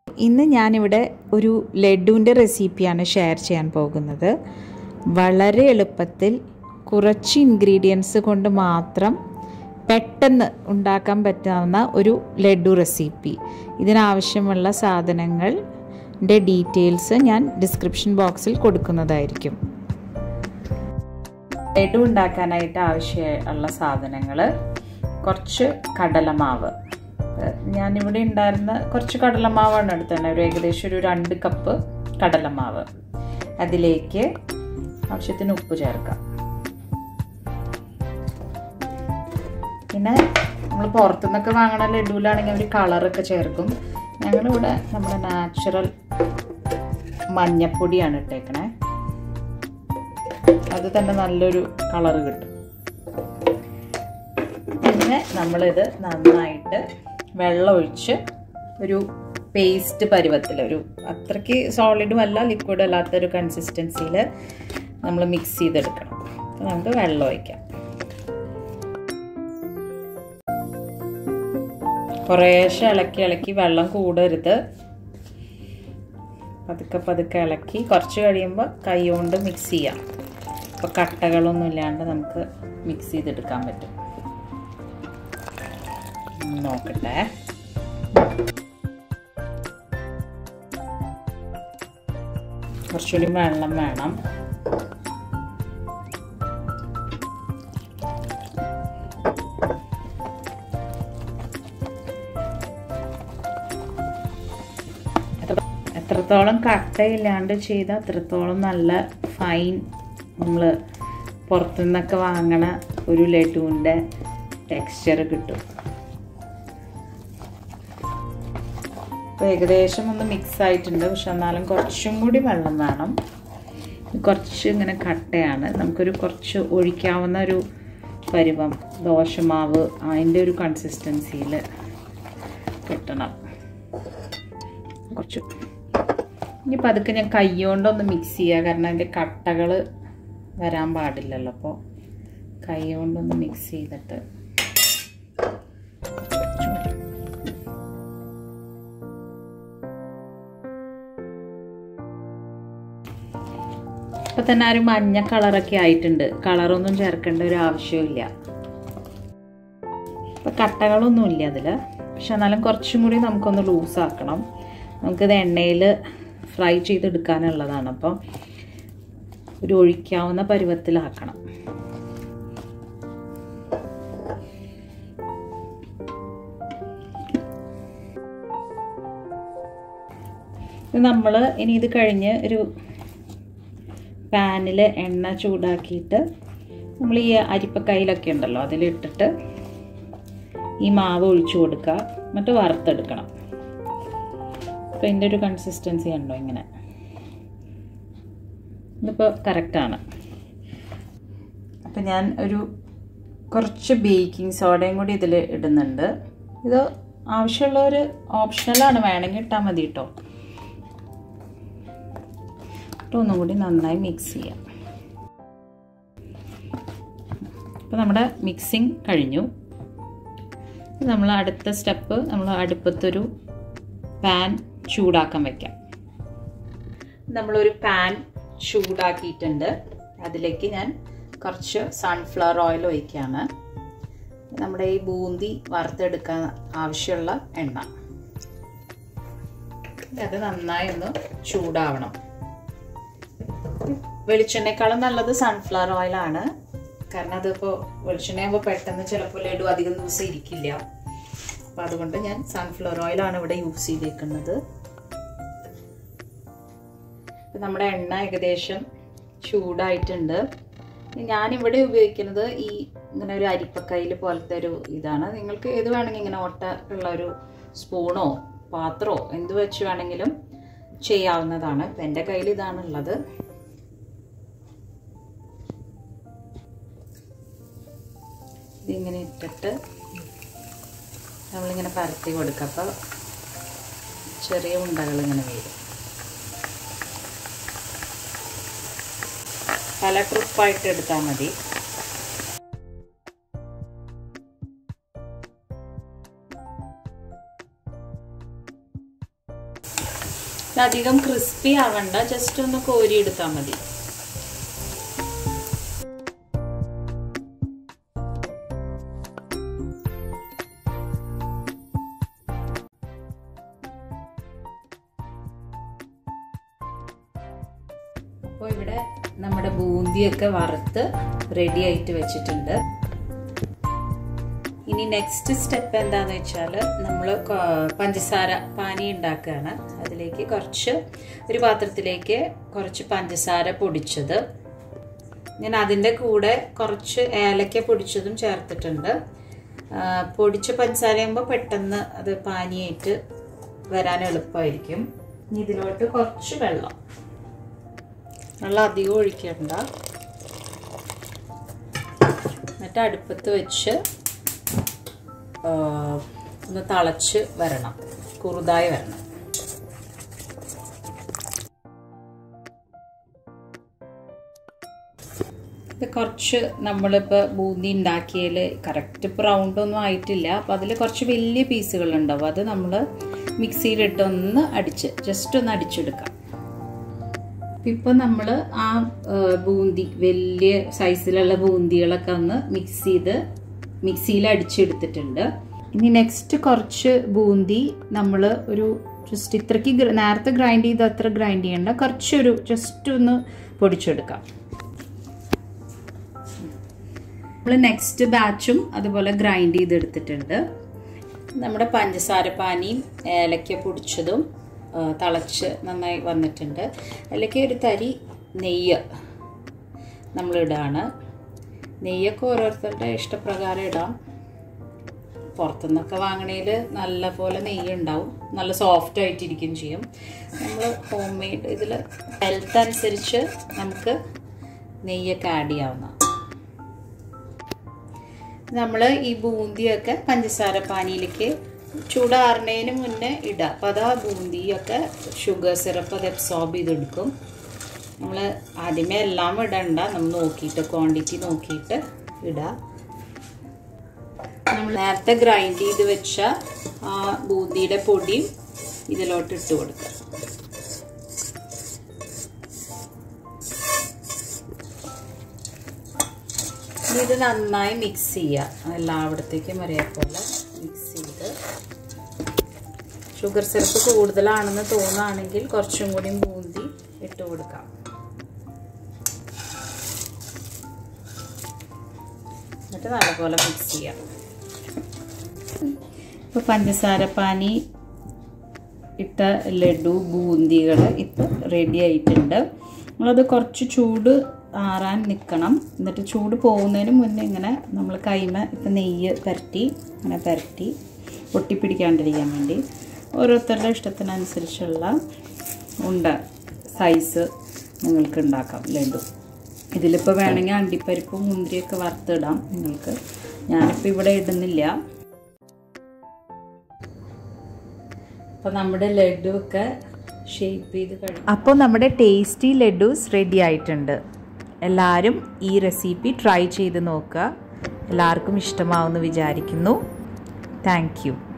ഇന്ന് ഞാനിവിടെ ഒരു ലഡുവിൻ്റെ റെസിപ്പിയാണ് ഷെയർ ചെയ്യാൻ പോകുന്നത് വളരെ എളുപ്പത്തിൽ കുറച്ച് ഇൻഗ്രീഡിയൻസ് കൊണ്ട് മാത്രം പെട്ടെന്ന് ഉണ്ടാക്കാൻ പറ്റാവുന്ന ഒരു ലഡു റെസിപ്പി ഇതിനാവശ്യമുള്ള സാധനങ്ങളുടെ ഡീറ്റെയിൽസ് ഞാൻ ഡിസ്ക്രിപ്ഷൻ ബോക്സിൽ കൊടുക്കുന്നതായിരിക്കും ലഡു ഉണ്ടാക്കാനായിട്ട് ആവശ്യമുള്ള സാധനങ്ങൾ കുറച്ച് കടലമാവ് ഞാനിവിടെ ഉണ്ടായിരുന്ന കുറച്ച് കടലമാവാണ് എടുത്തത് ഒരു ഏകദേശം ഒരു രണ്ട് കപ്പ് കടലമാവ് അതിലേക്ക് ആവശ്യത്തിന് ഉപ്പ് ചേർക്കാം പിന്നെ നമ്മൾ പുറത്തുനിന്നൊക്കെ വാങ്ങണ ലഡുവിലാണെങ്കിൽ അവർ കളറൊക്കെ ചേർക്കും ഞങ്ങളിവിടെ നമ്മുടെ നാച്ചുറൽ മഞ്ഞപ്പൊടിയാണ് ഇട്ടേക്കണേ അത് തന്നെ നല്ലൊരു കളറ് കിട്ടും പിന്നെ നമ്മളിത് നന്നായിട്ട് വെള്ളം ഒഴിച്ച് ഒരു പേസ്റ്റ് പരുവത്തിൽ ഒരു അത്രയ്ക്ക് സോളിഡും അല്ല ലിക്വിഡും അല്ലാത്തൊരു കൺസിസ്റ്റൻസിയിൽ നമ്മൾ മിക്സ് ചെയ്തെടുക്കണം നമുക്ക് വെള്ളം ഒഴിക്കാം കുറേശ്ശെ ഇളക്കി ഇളക്കി വെള്ളം കൂടരുത് പതുക്കെ പതുക്കെ ഇളക്കി കുറച്ച് കഴിയുമ്പോൾ കൈ കൊണ്ട് മിക്സ് ചെയ്യാം അപ്പോൾ കട്ടകളൊന്നും ഇല്ലാണ്ട് നമുക്ക് മിക്സ് ചെയ്തെടുക്കാൻ പറ്റും നോക്കട്ടെ കുറച്ചുകൂടി വെള്ളം വേണം എത്രത്തോളം കട്ടയില്ലാണ്ട് ചെയ്താൽ അത്രത്തോളം നല്ല ഫൈൻ നമ്മൾ പുറത്തുനിന്നൊക്കെ വാങ്ങണ ഒരു ലഡുവിൻ്റെ ടെക്സ്ചർ കിട്ടും അപ്പോൾ ഏകദേശം ഒന്ന് മിക്സ് ആയിട്ടുണ്ട് പക്ഷെ എന്നാലും കുറച്ചും കൂടി വെള്ളം വേണം കുറച്ച് ഇങ്ങനെ കട്ടയാണ് നമുക്കൊരു കുറച്ച് ഒഴിക്കാവുന്ന ഒരു പരുവം ദോശമാവ് അതിൻ്റെ ഒരു കൺസിസ്റ്റൻസിയിൽ കിട്ടണം കുറച്ച് ഇനി പതുക്കെ ഞാൻ കൈ കൊണ്ടൊന്ന് മിക്സ് ചെയ്യുക കാരണം അതിൻ്റെ കട്ടകൾ വരാൻ പാടില്ലല്ലോ അപ്പോൾ കൈ കൊണ്ടൊന്ന് മിക്സ് ചെയ്തിട്ട് ഇപ്പം തന്നെ ഒരു മഞ്ഞ കളറൊക്കെ ആയിട്ടുണ്ട് കളറൊന്നും ചേർക്കേണ്ട ഒരു ആവശ്യമില്ല ഇപ്പം കട്ടകളൊന്നും ഇല്ല അതിൽ പക്ഷെ എന്നാലും കുറച്ചും കൂടി നമുക്കൊന്ന് ലൂസാക്കണം നമുക്കിത് എണ്ണയിൽ ഫ്രൈ ചെയ്തെടുക്കാനുള്ളതാണ് അപ്പം ഒരു ഒഴിക്കാവുന്ന പരുവത്തിലാക്കണം നമ്മൾ ഇനി ഇത് കഴിഞ്ഞ് ഒരു പാനിൽ എണ്ണ ചൂടാക്കിയിട്ട് നമ്മൾ ഈ അരിപ്പക്കൈയിലൊക്കെ ഉണ്ടല്ലോ അതിലിട്ടിട്ട് ഈ മാവ് ഒഴിച്ചു കൊടുക്കുക എന്നിട്ട് വറുത്തെടുക്കണം അപ്പോൾ ഇതിൻ്റെ ഒരു കൺസിസ്റ്റൻസി ഉണ്ടോ ഇങ്ങനെ ഇതിപ്പോൾ കറക്റ്റാണ് അപ്പം ഞാൻ ഒരു കുറച്ച് ബേക്കിംഗ് സോഡയും കൂടി ഇതിൽ ഇടുന്നുണ്ട് ഇത് ആവശ്യമുള്ളവർ ഓപ്ഷണലാണ് വേണമെങ്കിൽ ഇട്ടാൽ മതി കേട്ടോ ഒന്നും കൂടി നന്നായി മിക്സ് ചെയ്യാം അപ്പോൾ നമ്മുടെ മിക്സിങ് കഴിഞ്ഞു നമ്മൾ അടുത്ത സ്റ്റെപ്പ് നമ്മൾ അടുപ്പത്തൊരു പാൻ ചൂടാക്കാൻ വെക്കാം നമ്മളൊരു പാൻ ചൂടാക്കിയിട്ടുണ്ട് അതിലേക്ക് ഞാൻ കുറച്ച് സൺഫ്ലവർ ഓയിൽ ഒഴിക്കുകയാണ് നമ്മുടെ ഈ ബൂന്തി വറുത്തെടുക്കാൻ ആവശ്യമുള്ള എണ്ണ അത് നന്നായി ഒന്ന് ചൂടാവണം വെളിച്ചെണ്ണയെക്കാളും നല്ലത് സൺഫ്ലവർ ഓയിലാണ് കാരണം അതിപ്പോൾ വെളിച്ചെണ്ണയാകുമ്പോൾ പെട്ടെന്ന് ചിലപ്പോൾ ലഡു അധികം ദിവസം ഇരിക്കില്ല അപ്പോൾ അതുകൊണ്ട് ഞാൻ സൺഫ്ലവർ ഓയിലാണ് ഇവിടെ യൂസ് ചെയ്തേക്കുന്നത് നമ്മുടെ എണ്ണ ഏകദേശം ചൂടായിട്ടുണ്ട് ഞാനിവിടെ ഉപയോഗിക്കുന്നത് ഈ ഇങ്ങനെ ഒരു അരിപ്പക്കയിൽ പോലത്തെ ഒരു ഇതാണ് നിങ്ങൾക്ക് ഏത് വേണമെങ്കിൽ ഇങ്ങനെ ഒട്ട ഉള്ള ഒരു സ്പൂണോ പാത്രമോ എന്ത് വെച്ച് വേണമെങ്കിലും ചെയ്യാവുന്നതാണ് ഇപ്പം എൻ്റെ കയ്യിൽ ഇതാണുള്ളത് ഇതിങ്ങനെ ഇട്ടിട്ട് നമ്മളിങ്ങനെ പരത്തി കൊടുക്കുക അപ്പോൾ ചെറിയ ഉണ്ടകൾ ഇങ്ങനെ വരും പല ട്രിപ്പായിട്ട് എടുത്താൽ മതി ഇത് അധികം ക്രിസ്പി ആവണ്ട ജസ്റ്റ് ഒന്ന് കോരി എടുത്താൽ മതി അപ്പോൾ ഇവിടെ നമ്മുടെ ബൂന്തിയൊക്കെ വറുത്ത് റെഡി ആയിട്ട് വെച്ചിട്ടുണ്ട് ഇനി നെക്സ്റ്റ് സ്റ്റെപ്പ് എന്താന്ന് വെച്ചാൽ നമ്മൾ പഞ്ചസാര പാനി ഉണ്ടാക്കുകയാണ് അതിലേക്ക് കുറച്ച് ഒരു പാത്രത്തിലേക്ക് കുറച്ച് പഞ്ചസാര പൊടിച്ചത് ഞാൻ അതിൻ്റെ കൂടെ കുറച്ച് ഏലക്ക പൊടിച്ചതും ചേർത്തിട്ടുണ്ട് പൊടിച്ച പഞ്ചസാര ആകുമ്പോൾ പെട്ടെന്ന് അത് പാനിയായിട്ട് വരാൻ എളുപ്പമായിരിക്കും ഇനി ഇതിലോട്ട് കുറച്ച് വെള്ളം വെള്ളം അധികം ഒഴിക്കണ്ട എന്നിട്ട് അടുപ്പത്ത് വെച്ച് ഒന്ന് തിളച്ച് വരണം കുറുതായി വരണം ഇത് കുറച്ച് നമ്മളിപ്പോൾ ബൂന്തി ഉണ്ടാക്കിയതിൽ കറക്റ്റ് ഇപ്പോൾ റൗണ്ടൊന്നും ആയിട്ടില്ല അപ്പോൾ അതിൽ കുറച്ച് വലിയ പീസുകൾ ഉണ്ടാവും അത് നമ്മൾ മിക്സിയിലിട്ട് ഒന്ന് അടിച്ച് ജസ്റ്റ് ഒന്ന് അടിച്ചെടുക്കാം ഇപ്പോൾ നമ്മൾ ആ ബൂന്തി വലിയ സൈസിലുള്ള ബൂന്തികളൊക്കെ ഒന്ന് മിക്സ് ചെയ്ത് മിക്സിയിൽ അടിച്ചെടുത്തിട്ടുണ്ട് ഇനി നെക്സ്റ്റ് കുറച്ച് ബൂന്തി നമ്മൾ ഒരു ജസ്റ്റ് ഇത്രയ്ക്ക് നേരത്തെ ഗ്രൈൻഡ് ചെയ്ത് അത്ര ഗ്രൈൻഡ് ചെയ്യണ്ട കുറച്ചൊരു ജസ്റ്റ് ഒന്ന് പൊടിച്ചെടുക്കാം നമ്മൾ നെക്സ്റ്റ് ബാച്ചും അതുപോലെ ഗ്രൈൻഡ് ചെയ്തെടുത്തിട്ടുണ്ട് നമ്മുടെ പഞ്ചസാര പാനിയും ഏലക്ക പൊടിച്ചതും തിളച്ച് നന്നായി വന്നിട്ടുണ്ട് അതിലേക്ക് ഒരു തരി നെയ്യ് നമ്മളിടാണ് നെയ്യൊക്കെ ഓരോരുത്തരുടെ ഇഷ്ടപ്രകാരം ഇടാം പുറത്തുനിന്നൊക്കെ വാങ്ങണേൽ നല്ല പോലെ നെയ്യ് ഉണ്ടാവും നല്ല സോഫ്റ്റ് ആയിട്ടിരിക്കും ചെയ്യും നമ്മൾ ഹോം മെയ്ഡ് ഇതിൽ ഹെൽത്ത് അനുസരിച്ച് നമുക്ക് നെയ്യൊക്കെ ആഡ് ചെയ്യാവുന്ന നമ്മൾ ഈ ബൂന്തിയൊക്കെ പഞ്ചസാര പാനിയിലേക്ക് ചൂടാറുന്നതിന് മുന്നേ ഇടുക അപ്പോൾ അത് ആ ബൂന്തിയൊക്കെ ഷുഗർ സിറപ്പ് അത് അബ്സോർബ് ചെയ്തെടുക്കും നമ്മൾ ആദ്യമേ എല്ലാം ഇടണ്ട നമ്മൾ നോക്കിയിട്ട് ക്വാണ്ടിറ്റി നോക്കിയിട്ട് ഇടുക നമ്മൾ നേരത്തെ ഗ്രൈൻഡ് ചെയ്ത് വെച്ച ആ ബൂന്തിയുടെ പൊടിയും ഇതിലോട്ട് ഇട്ട് കൊടുക്കുക ഇത് നന്നായി മിക്സ് ചെയ്യുക എല്ലായിടത്തേക്കും ഒരേപോലെ മിക്സ് ചെയ്ത് ഷുഗർ സിറപ്പ് കൂടുതലാണെന്ന് തോന്നുകയാണെങ്കിൽ കുറച്ചും കൂടി ബൂന്തി ഇട്ട് കൊടുക്കാം എന്നിട്ട് നല്ലപോലെ മിക്സ് ചെയ്യാം ഇപ്പോൾ പഞ്ചസാര പാനി ഇട്ട ലഡു ബൂന്തികൾ ഇപ്പോൾ റെഡി ആയിട്ടുണ്ട് നമ്മളത് കുറച്ച് ചൂട് ആറാൻ നിൽക്കണം എന്നിട്ട് ചൂട് പോകുന്നതിന് മുന്നേ ഇങ്ങനെ നമ്മൾ കൈമ ഇപ്പം നെയ്യ് പരട്ടി അങ്ങനെ പരട്ടി ഒട്ടിപ്പിടിക്കാണ്ടിരിക്കാൻ വേണ്ടി ഓരോരുത്തരുടെ ഇഷ്ടത്തിനനുസരിച്ചുള്ള ഉണ്ട സൈസ് നിങ്ങൾക്ക് ഉണ്ടാക്കാം ലഡു ഇതിലിപ്പോൾ വേണമെങ്കിൽ അണ്ടിപ്പരിപ്പും മുന്തിരിയൊക്കെ വറുത്തിടാം നിങ്ങൾക്ക് ഞാനിപ്പോൾ ഇവിടെ ഇടുന്നില്ല അപ്പോൾ നമ്മുടെ ലഡു ഒക്കെ ഷേപ്പ് ചെയ്ത് കഴിഞ്ഞു അപ്പോൾ നമ്മുടെ ടേസ്റ്റി ലഡൂസ് റെഡി ആയിട്ടുണ്ട് എല്ലാവരും ഈ റെസിപ്പി ട്രൈ ചെയ്ത് നോക്കുക എല്ലാവർക്കും ഇഷ്ടമാവുമെന്ന് വിചാരിക്കുന്നു താങ്ക്